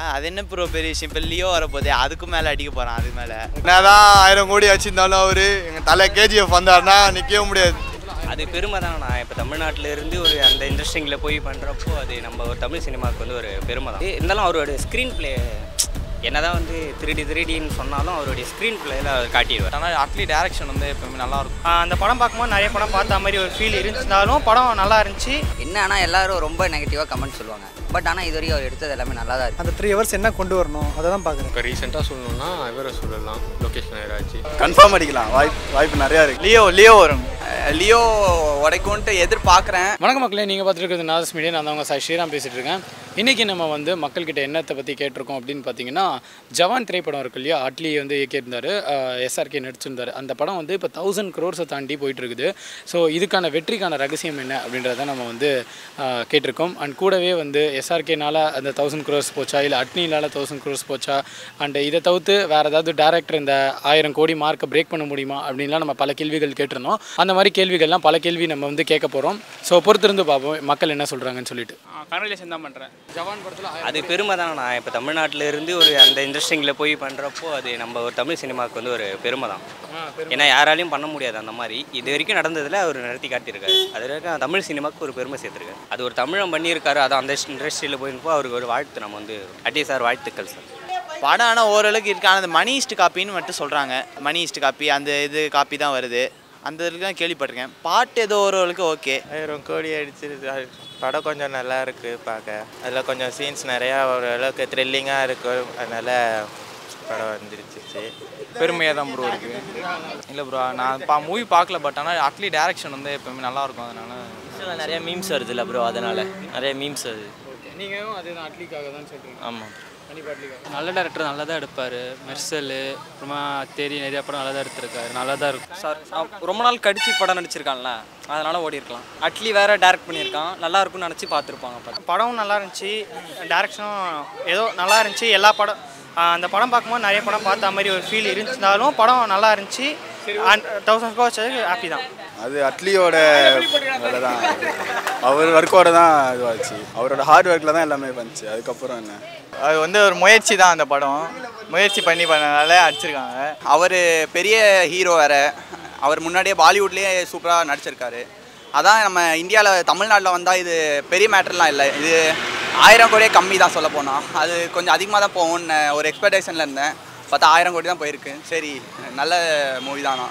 அது என்ன ப்ரோ பெரிய விஷயம் இப்போ லியோ வரப்போதே அதுக்கு மேலே அடிக்க போகிறான் அது மேலே என்னதான் ஆயிரம் கோடி வச்சிருந்தாலும் அவரு எங்க தலை கேஜிஎஃப் வந்தாருன்னா நிக்கவே முடியாது அது பெருமை தான் நான் இப்போ தமிழ்நாட்டில் இருந்து ஒரு அந்த இண்டஸ்ட்ரிங்கில் போய் பண்ணுறப்போ அது நம்ம ஒரு தமிழ் சினிமாவுக்கு வந்து ஒரு பெருமை தான் இருந்தாலும் அவரோட ஸ்க்ரீன் ப்ளே என்னதான் வந்து திருடி திருடின்னு சொன்னாலும் அவருடைய ஸ்க்ரீன் பிளேயில் அவர் காட்டிடுவார் ஆனால் அட்லி டேரக்ஷன் வந்து எப்பவுமே நல்லா இருக்கும் அந்த படம் பார்க்கும்போது நிறைய படம் பார்த்த மாதிரி ஒரு ஃபீல் இருந்துச்சுனாலும் படம் நல்லா இருந்துச்சு என்ன ஆனால் எல்லாரும் ரொம்ப நெகட்டிவாக கமெண்ட் சொல்லுவாங்க பட் ஆனால் இது வரைக்கும் அவர் எடுத்தது எல்லாமே நல்லா தான் இருக்கு அந்த த்ரீ ஹவர்ஸ் என்ன கொண்டு வரணும் அதை தான் பார்க்குறேன் இப்போ ரீசெண்டாக சொல்லணும்னா இவரை சொல்லலாம் லொக்கேஷன் நேராச்சு கன்ஃபார்ம் அடிக்கலாம் வாய்ப்பு வாய்ப்பு நிறையா இருக்கு லியோ லியோ வரும் லியோ உடைக்கும்ன்ட்டு எதிர்பார்க்குறேன் வணக்கம் மக்களே நீங்கள் பார்த்துருக்கிறது நாதஸ் மீடியா நான் தான் உங்கள் சாய் ஸ்ரீராம் பேசிகிட்டு இருக்கேன் இன்றைக்கி நம்ம வந்து மக்கள்கிட்ட என்னத்தை பற்றி கேட்டிருக்கோம் அப்படின்னு பார்த்தீங்கன்னா ஜவான் திரைப்படம் இருக்கு இல்லையா அட்லி வந்து இயக்கியிருந்தார் எஸ்ஆர்கே நடிச்சிருந்தார் அந்த படம் வந்து இப்போ தௌசண்ட் க்ரோர்ஸை தாண்டி போயிட்டு இருக்குது ஸோ இதுக்கான வெற்றிக்கான ரகசியம் என்ன அப்படின்றத நம்ம வந்து ஆஹ், கேட்டிருக்கோம் அண்ட் கூடவே வந்து எஸ்ஆர்கேனால அந்த தௌசண்ட் க்ரோர்ஸ் போச்சா இல்லை அட்னினால தௌசண்ட் க்ரோர்ஸ் போச்சா அண்ட் இதை தவிர்த்து வேறு ஏதாவது டேரக்டர் இந்த ஆயிரம் கோடி மார்க்கை பிரேக் பண்ண முடியுமா அப்படின்லாம் நம்ம பல கேள்விகள் கேட்டிருந்தோம் அந்த மாதிரி கேள்விகள்லாம் பல கேள்வி நம்ம வந்து கேட்க போகிறோம் ஸோ பொறுத்திருந்து பார்ப்போம் மக்கள் என்ன சொல்கிறாங்கன்னு சொல்லிட்டு கன்வலேஷன் தான் பண்ணுறேன் ஜவான் படத்தில் அது பெருமை தான் நான் இப்போ தமிழ்நாட்டில் இருந்து ஒரு அந்த இண்டஸ்ட்ரிங்கில் போய் பண்ணுறப்போ அது நம்ம ஒரு தமிழ் சினிமாவுக்கு வந்து ஒரு பெருமை தான் ஏன்னா யாராலையும் பண்ண முடியாது அந்த மாதிரி இது வரைக்கும் நடந்ததில் அவர் நடத்தி காட்டியிருக்காரு அது வரைக்கும் தமிழ் சினிமாவுக்கு ஒரு பெருமை சேர்த்துருக்காரு அது ஒரு தமிழன் பண்ணியிருக்காரு அது அந்த இண்டஸ்ட்ரியில் போயிருப்போ அவருக்கு ஒரு வாழ்த்து நம்ம வந்து அட்டி சார் வாழ்த்துக்கள் சார் படம் ஆனால் ஓரளவுக்கு இருக்கு ஆனால் அந்த மணி ஈஸ்ட் காப்பின்னு மட்டும் சொல்கிறாங்க மணி ஈஸ்ட் காப்பி அந்த இது காப்பி தான் வருது அந்த இதுக்கு தான் கேள்விப்பட்டிருக்கேன் பாட்டு ஏதோ ஓரளவுக்கு ஓகே ஆயிரம் கோடி அடிச்சிருக்கு அது படம் கொஞ்சம் நல்லா இருக்கு பார்க்க அதில் கொஞ்சம் சீன்ஸ் நிறையா ஓரளவுக்கு த்ரில்லிங்காக இருக்கு அதனால படம் வந்துருச்சு பெருமையாக தான் ப்ரோ இருக்கு இல்லை ப்ரோ நான் பா மூவி பார்க்கல பட் ஆனால் அட்லி டேரக்ஷன் வந்து எப்பவுமே நல்லா இருக்கும் அதனால நிறைய மீம்ஸ் வருது இல்லை ப்ரோ அதனால் நிறைய மீம்ஸ் வருது நீங்களும் அது அட்லிக்காக தான் சொல்கிறீங்க ஆமாம் கண்டிப்பாக அட்லிக்காக நல்ல டேரக்டர் நல்லா தான் எடுப்பார் மெர்சல் அப்புறமா தேரி நிறைய படம் நல்லா தான் எடுத்திருக்காரு நல்லா தான் இருக்கும் சார் ரொம்ப நாள் கடிச்சு படம் நடிச்சிருக்கான்ல அதனால ஓடி இருக்கலாம் அட்லி வேற டைரக்ட் பண்ணியிருக்கான் நல்லா இருக்கும்னு நினச்சி பார்த்துருப்பாங்க படம் நல்லா இருந்துச்சு டேரக்ஷனும் ஏதோ நல்லா இருந்துச்சு எல்லா படம் ஆஹ் அந்த படம் பார்க்கும்போது நிறைய படம் பார்த்த மாதிரி ஒரு ஃபீல் இருந்துச்சுனாலும் படம் நல்லா இருந்துச்சு தௌசண்ட் கோச் ஹாப்பி தான் அது அட்லியோட வேலை தான் அவர் ஒர்க்கோட தான் இதுவாச்சு அவரோட ஹார்ட் ஒர்க்கில் தான் எல்லாமே வந்துச்சு அதுக்கப்புறம் என்ன அது வந்து ஒரு முயற்சி தான் அந்த படம் முயற்சி பண்ணி பண்ணனால அடிச்சிருக்காங்க அவர் பெரிய ஹீரோ வேறு அவர் முன்னாடியே பாலிவுட்லேயே சூப்பராக நடிச்சிருக்காரு அதான் நம்ம இந்தியாவில் தமிழ்நாட்டில் வந்தால் இது பெரிய மேட்டர்லாம் இல்லை இது ஆயிரம் கோடியே கம்மி தான் சொல்ல போனால் அது கொஞ்சம் அதிகமாக தான் போகும்னு ஒரு எக்ஸ்பெக்டேஷனில் இருந்தேன் பார்த்தா ஆயிரம் கோடி தான் போயிருக்கு சரி நல்ல மூவி தானா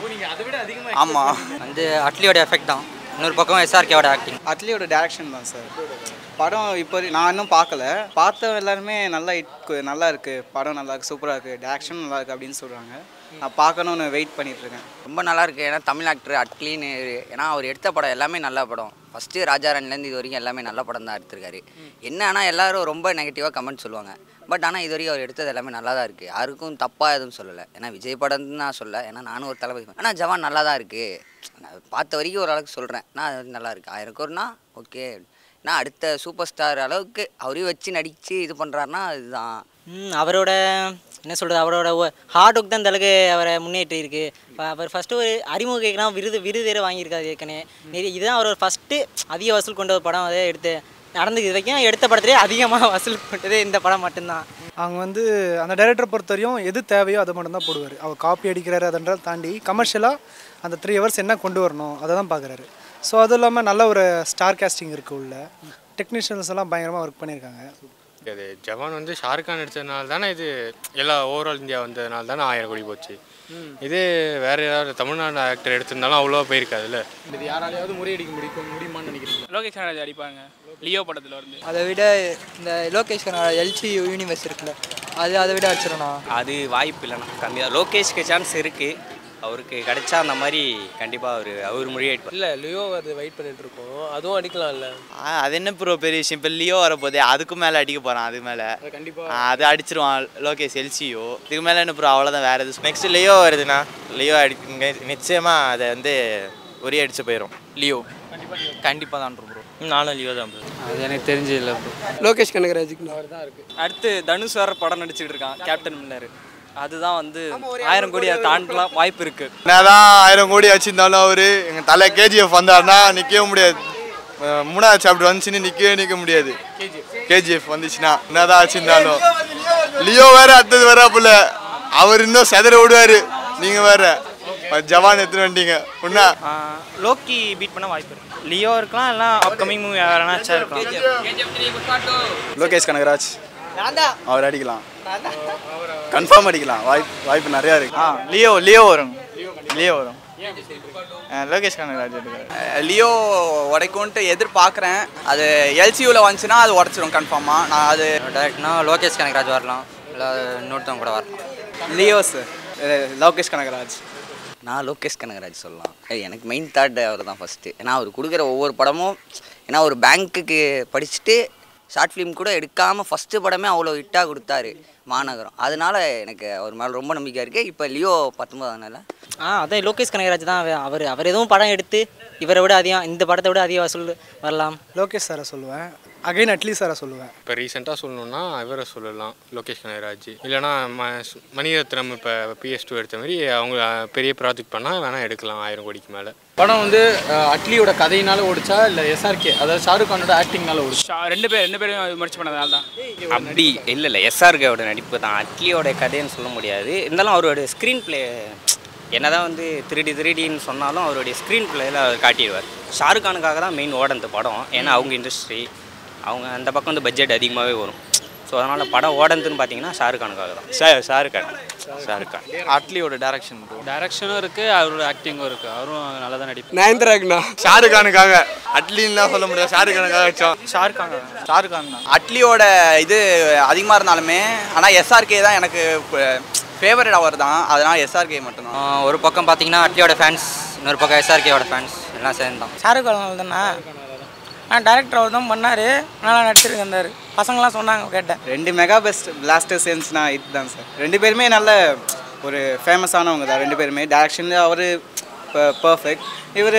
ஆமாம் வந்து அட்லியோட எஃபெக்ட் தான் இன்னொரு பக்கம் எஸ்ஆர்கேவோட ஆக்டிங் அட்லியோட டேரக்ஷன் தான் சார் படம் இப்போ நான் இன்னும் பார்க்கல பார்த்த எல்லாருமே நல்லா இட் நல்லா இருக்குது படம் நல்லா இருக்குது சூப்பராக இருக்குது டேரக்ஷன் நல்லா இருக்குது அப்படின்னு சொல்கிறாங்க நான் பார்க்கணுன்னு வெயிட் பண்ணிட்டு இருக்கேன் ரொம்ப நல்லா இருக்கு ஏன்னா தமிழ் ஆக்டர் அட்லின்னு ஏன்னா அவர் எடுத்த படம் எல்லாமே நல்ல படம் ஃபஸ்ட்டு ராஜாராணிலேருந்து இது வரைக்கும் எல்லாமே நல்ல படம் தான் எடுத்திருக்காரு என்ன ஆனால் எல்லாரும் ரொம்ப நெகட்டிவாக கமெண்ட் சொல்லுவாங்க பட் ஆனால் இது வரைக்கும் அவர் எடுத்தது எல்லாமே நல்லா தான் இருக்குது யாருக்கும் தப்பாக எதுவும் சொல்லலை ஏன்னா விஜய் படம் நான் சொல்ல ஏன்னா நானும் ஒரு தளபதி ஆனால் ஜவான் நல்லா தான் இருக்குது நான் பார்த்த வரைக்கும் ஓரளவுக்கு சொல்கிறேன் நான் அது நல்லா இருக்குது ஆயிரம் கோர்னா ஓகே நான் அடுத்த சூப்பர் ஸ்டார் அளவுக்கு அவரையும் வச்சு நடித்து இது பண்ணுறாருன்னா இதுதான் அவரோட என்ன சொல்கிறது அவரோட ஹார்ட் ஒர்க் தான் இந்த அளவுக்கு அவரை முன்னேற்றி இருக்கு இப்போ அவர் ஃபஸ்ட்டு ஒரு அறிமுக கேட்கலாம் விருது விருது வேறு வாங்கியிருக்காரு ஏற்கனவே நிறைய இதுதான் அவரோட ஃபஸ்ட்டு அதிக வசூல் கொண்ட ஒரு படம் அதை எடுத்து நடந்து இது வரைக்கும் எடுத்த படத்துலேயே அதிகமாக வசூல் கொண்டது இந்த படம் மட்டும்தான் அவங்க வந்து அந்த டைரக்டரை பொறுத்தவரையும் எது தேவையோ அதை மட்டும் தான் போடுவார் அவர் காப்பி அடிக்கிறாரு அதெல்லாம் தாண்டி கமர்ஷியலாக அந்த த்ரீ ஹவர்ஸ் என்ன கொண்டு வரணும் அதை தான் பார்க்குறாரு ஸோ அதுவும் இல்லாமல் நல்ல ஒரு ஸ்டார் காஸ்டிங் இருக்குது உள்ள டெக்னீஷியன்ஸ் எல்லாம் பயங்கரமாக ஒர்க் பண்ணியிருக்காங்க அது ஜவான் வந்து ஷாருக் கான் நடிச்சதுனால தானே இது எல்லா ஓவரால் இந்தியா வந்ததுனால தானே ஆயிரம் கோடி போச்சு இது வேற ஏதாவது தமிழ்நாடு ஆக்டர் எடுத்திருந்தாலும் அவ்வளோவா போயிருக்காதுல்ல இது யாராலையாவது முறியடிக்க முடியும் முடியுமான்னு நினைக்கிறீங்க லோகேஷ் கனராஜ் அடிப்பாங்க லியோ படத்தில் வந்து அதை விட இந்த லோகேஷ் எல்சி யூனிவர்ஸ் இருக்குல்ல அது அதை விட அடிச்சிடணும் அது வாய்ப்பு இல்லைண்ணா கம்மியாக லோகேஷ்க்கு சான்ஸ் இருக்குது அவருக்கு கிடைச்சா அந்த மாதிரி கண்டிப்பாக அவர் அவர் முறியடிப்பார் இல்லை லியோ அது வெயிட் பண்ணிட்டு இருக்கோம் அதுவும் அடிக்கலாம்ல அது என்ன ப்ரோ பெரிய விஷயம் இப்போ லியோ வரப்போதே அதுக்கு மேலே அடிக்க போகிறான் அது மேலே கண்டிப்பாக அது அடிச்சிருவான் லோகேஷ் எல்சியோ இதுக்கு மேலே என்ன ப்ரோ அவ்வளோதான் வேறு எதுவும் நெக்ஸ்ட் லியோ வருதுண்ணா லியோ அடி நிச்சயமாக அதை வந்து உரி அடிச்சு போயிடும் லியோ கண்டிப்பாக தான் ப்ரோ நானும் லியோ தான் அது எனக்கு தெரிஞ்சு இல்லை லோகேஷ் கனகராஜுக்கு அடுத்து தனுஷ் வேற படம் நடிச்சிட்டு இருக்கான் கேப்டன் மில்லர் அதுதான் வந்து ஆயிரம் கோடி அதை தாண்டலாம் வாய்ப்பு இருக்கு என்னதான் ஆயிரம் கோடி வச்சிருந்தாலும் அவரு எங்க தலை கேஜிஎஃப் வந்தாருன்னா நிக்கவே முடியாது அஹ் மூணாவது சாப்டர் வந்துச்சுன்னு நிக்கவே நிக்க முடியாது கேஜிஎஃப் வந்துச்சுன்னா என்னதான் வச்சிருந்தாலும் லியோ வேற அடுத்தது வராப்புல அவர் இன்னும் செதற விடுவாரு நீங்க வேற ஜவான் எடுத்துட்டு வந்துட்டீங்க உன்னா லோக்கி பீட் பண்ண வாய்ப்பு இருக்கு லியோ இருக்கலாம் இல்லை அப்கமிங் மூவி வேறனாச்சும் இருக்கலாம் லோகேஷ் கனகராஜ் அவர் அடிக்கலாம் கன்ஃபார்ம் அடிக்கலாம் வாய்ப்பு வாய்ப்பு நிறையா இருக்கு ஆ லியோ லியோ வரும் லியோ வரும் லோகேஷ் கனகராஜ் எடுக்கிறார் லியோ உடைக்கும்ன்ட்டு எதிர்பார்க்குறேன் அது எல்சியூவில் வந்துச்சுன்னா அது உடச்சிரும் கன்ஃபார்மாக நான் அது டேரக்ட்னா லோகேஷ் கனகராஜ் வரலாம் இல்லை இன்னொருத்தவங்க கூட வரலாம் லியோ சார் லோகேஷ் கனகராஜ் நான் லோகேஷ் கனகராஜ் சொல்லலாம் ஏய், எனக்கு மெயின் தாட் அவர் தான் ஃபஸ்ட்டு ஏன்னா அவர் கொடுக்குற ஒவ்வொரு படமும் ஏன்னா ஒரு பேங்க்குக்கு படிச்சுட்டு ஷார்ட் ஃபிலிம் கூட எடுக்காமல் ஃபஸ்ட்டு படமே அவ்வளோ ஹிட்டாக கொடுத்தாரு மாநகரம் அதனால எனக்கு அவர் மேலே ரொம்ப நம்பிக்கை இருக்குது இப்போ லியோ பத்தொன்பதானால ஆ அதான் லோகேஷ் கனகராஜ் தான் அவ- அவர் அவர் எதுவும் படம் எடுத்து இவரை விட அதிகம் இந்த படத்தை விட அதிக வசூல் வரலாம் லோகேஷ் சாரை சொல்லுவேன் அகைன் அட்லி சாரை சொல்லுவேன் இப்போ ரீசெண்டாக சொல்லணும்னா இவரை சொல்லலாம் லோகேஷ் கனகராஜ் இல்லைனா ம மணிரத்னம் இப்போ பிஎஸ் டூ எடுத்த மாதிரி அவங்க பெரிய ப்ராஜெக்ட் பண்ணால் வேணால் எடுக்கலாம் ஆயிரம் கோடிக்கு மேலே படம் வந்து அஹ், அட்லியோட கதையினால ஓடிச்சா இல்லை எஸ்ஆர்கே அதாவது ஷாருக் கானோட ஆக்டிங்னால ஓடிச்சா ரெண்டு பேர் ரெண்டு பேரும் முயற்சி பண்ணதால தான் அப்படி இல்லை இல்லை எஸ்ஆர்கேவோட நடிப்பு தான் அட்லியோட கதைன்னு சொல்ல முடியாது இருந்தாலும் அவரோட ஸ்க்ரீன் ப்ளே என்னதான் வந்து திருடி திருடின்னு சொன்னாலும் அவருடைய ஸ்க்ரீன் பிளேயில் அவர் காட்டிடுவார் ஷாருக் கானுக்காக தான் மெயின் ஓட அந்த படம் ஏன்னா அவங்க இண்டஸ்ட்ரி அவங்க அந்த பக்கம் வந்து பட்ஜெட் அதிகமாகவே வரும் ஸோ அதனால் படம் ஓடந்துன்னு பார்த்தீங்கன்னா ஷாருக் கானுக்காக தான் ஷா ஷாருக் கான் ஷாருக் கான் அட்லியோட டேரக்ஷன் டேரக்ஷனும் இருக்குது அவரோட ஆக்டிங்கும் இருக்குது அவரும் நல்லா தான் நடிப்பு நயன்தராக்னா ஷாருக் கானுக்காக அட்லின்லாம் சொல்ல முடியாது ஷாருக் கானுக்காக வச்சோம் ஷாருக் கான் ஷாருக் கான் தான் அட்லியோட இது அதிகமாக இருந்தாலுமே ஆனால் எஸ்ஆர்கே தான் எனக்கு ஃபேவரட் அவர் தான் அதனால் எஸ்ஆர்கே மட்டும்தான் ஆஹ் ஒரு பக்கம் பார்த்தீங்கன்னா அட்லியோட ஃபேன்ஸ் இன்னொரு பக்கம் எஸ்ஆர்கேவோட ஃபேன்ஸ் எல்லாம் சேர்ந்து தான் ஷாருக் கான் தானே ஆ டேரக்டர் அவர் தான் பண்ணார் நல்லா நடிச்சிருக்காரு பசங்களாம் சொன்னாங்க கேட்டேன் ரெண்டு மெகா பெஸ்ட் பிளாஸ்டர் சேன்ஸ்னா இது தான் சார் ரெண்டு பேருமே நல்ல ஒரு ஃபேமஸானவங்க தான் ரெண்டு பேருமே டேரக்ஷனில் அவர் பர்ஃபெக்ட் இவர்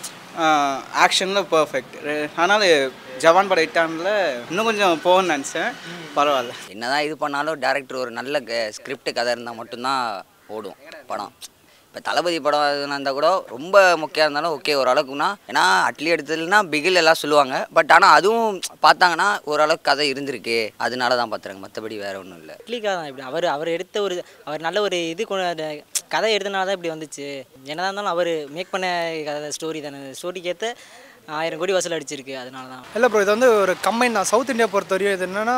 ஆக்ஷனில் பர்ஃபெக்ட் ஆனால் ஜவான் படம் இட்டானில் இன்னும் கொஞ்சம் போகணும்னு நினச்சேன் பரவாயில்ல என்னதான் இது பண்ணாலும் டேரக்டர் ஒரு நல்ல ஸ்கிரிப்ட் கதை இருந்தால் மட்டும்தான் ஓடும் படம் இப்போ தளபதி படம் எதுனா இருந்தால் கூட ரொம்ப முக்கியம் இருந்தாலும் ஓகே ஓரளவுக்குனா ஏன்னா அட்லி எடுத்ததுலனா பிகில் எல்லாம் சொல்லுவாங்க பட் ஆனால் அதுவும் பார்த்தாங்கன்னா ஓரளவுக்கு கதை இருந்திருக்கு அதனால தான் பார்த்துறாங்க மற்றபடி வேற ஒன்றும் இல்லை அட்லிக்காக தான் இப்படி அவர் அவர் எடுத்த ஒரு அவர் நல்ல ஒரு இது கொண்டு அந்த கதை எடுத்தனால தான் இப்படி வந்துச்சு என்னதான் இருந்தாலும் அவர் மேக் பண்ண கதை ஸ்டோரி தானே ஸ்டோரிக்கு ஏற்ற ஆயிரம் கோடி வசூல் அடிச்சிருக்கு அதனால தான் இல்லை ப்ரோ இது வந்து ஒரு கம்பைன் தான் சவுத் இந்தியா பொறுத்த வரையும் இது என்னென்னா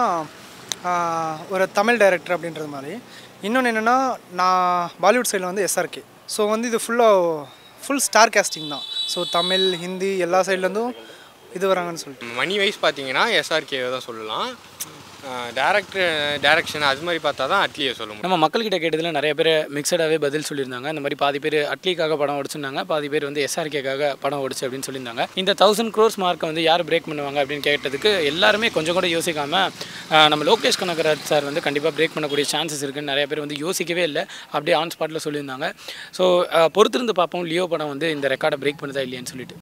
ஒரு தமிழ் டைரக்டர் அப்படின்றது மாதிரி இன்னொன்று என்னென்னா நான் பாலிவுட் சைடில் வந்து எஸ்ஆர்கே ஸோ வந்து இது ஃபுல்லாக ஃபுல் ஸ்டார் கேஸ்டிங் தான் ஸோ தமிழ் ஹிந்தி எல்லா சைட்லேருந்தும் இது வராங்கன்னு சொல்லிட்டு மணி வைஸ் பார்த்தீங்கன்னா எஸ்ஆர்கே தான் சொல்லலாம் டேரக்டர் டேரக்ஷன் அது மாதிரி பார்த்தா தான் அட்லியை சொல்ல முடியும் நம்ம மக்கள்கிட்ட கேட்டதில் நிறைய பேர் மிக்சடாகவே பதில் சொல்லியிருந்தாங்க இந்த மாதிரி பாதி பேர் அட்லிக்காக படம் ஓடிச்சிருந்தாங்க பாதி பேர் வந்து எஸ்ஆர்கேக்காக படம் ஓடிச்சு அப்படின்னு சொல்லியிருந்தாங்க இந்த தௌசண்ட் க்ரோர்ஸ் மார்க்கை வந்து யார் பிரேக் பண்ணுவாங்க அப்படின்னு கேட்டதுக்கு எல்லாருமே கொஞ்சம் கூட யோசிக்காமல் நம்ம லோகேஷ் கனகராஜ் சார் வந்து கண்டிப்பாக பிரேக் பண்ணக்கூடிய சான்சஸ் இருக்குன்னு நிறைய பேர் வந்து யோசிக்கவே இல்லை அப்படியே ஆன் ஸ்பாட்டில் சொல்லியிருந்தாங்க ஸோ பொறுத்திருந்து பார்ப்போம் லியோ படம் வந்து இந்த ரெக்கார்டை பிரேக் பண்ணுதா இல்லையான்னு சொல்லிட்டு